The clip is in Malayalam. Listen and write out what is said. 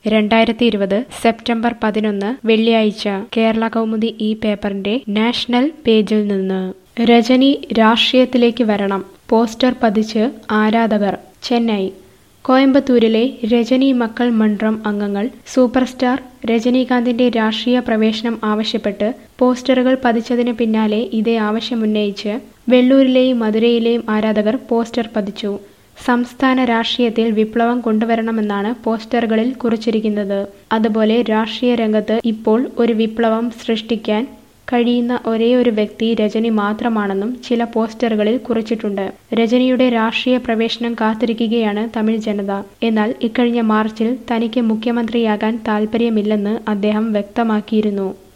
രണ്ടായിരത്തി ഇരുപത് സെപ്റ്റംബർ പതിനൊന്ന് വെള്ളിയാഴ്ച കേരള കൗമുദി ഈ പേപ്പറിന്റെ നാഷണൽ പേജിൽ നിന്ന് രജനി രാഷ്ട്രീയത്തിലേക്ക് വരണം പോസ്റ്റർ പതിച്ച് ആരാധകർ ചെന്നൈ കോയമ്പത്തൂരിലെ രജനി മക്കൾ മണ്ഡലം അംഗങ്ങൾ സൂപ്പർ സ്റ്റാർ രജനീകാന്തിന്റെ രാഷ്ട്രീയ പ്രവേശനം ആവശ്യപ്പെട്ട് പോസ്റ്ററുകൾ പതിച്ചതിന് പിന്നാലെ ഇതേ ആവശ്യമുന്നയിച്ച് വെള്ളൂരിലെയും മധുരയിലെയും ആരാധകർ പോസ്റ്റർ പതിച്ചു സംസ്ഥാന രാഷ്ട്രീയത്തിൽ വിപ്ലവം കൊണ്ടുവരണമെന്നാണ് പോസ്റ്ററുകളിൽ കുറിച്ചിരിക്കുന്നത് അതുപോലെ രാഷ്ട്രീയ രംഗത്ത് ഇപ്പോൾ ഒരു വിപ്ലവം സൃഷ്ടിക്കാൻ കഴിയുന്ന ഒരേയൊരു വ്യക്തി രജനി മാത്രമാണെന്നും ചില പോസ്റ്ററുകളിൽ കുറിച്ചിട്ടുണ്ട് രജനിയുടെ രാഷ്ട്രീയ പ്രവേശനം കാത്തിരിക്കുകയാണ് തമിഴ് ജനത എന്നാൽ ഇക്കഴിഞ്ഞ മാർച്ചിൽ തനിക്ക് മുഖ്യമന്ത്രിയാകാൻ താൽപ്പര്യമില്ലെന്ന് അദ്ദേഹം വ്യക്തമാക്കിയിരുന്നു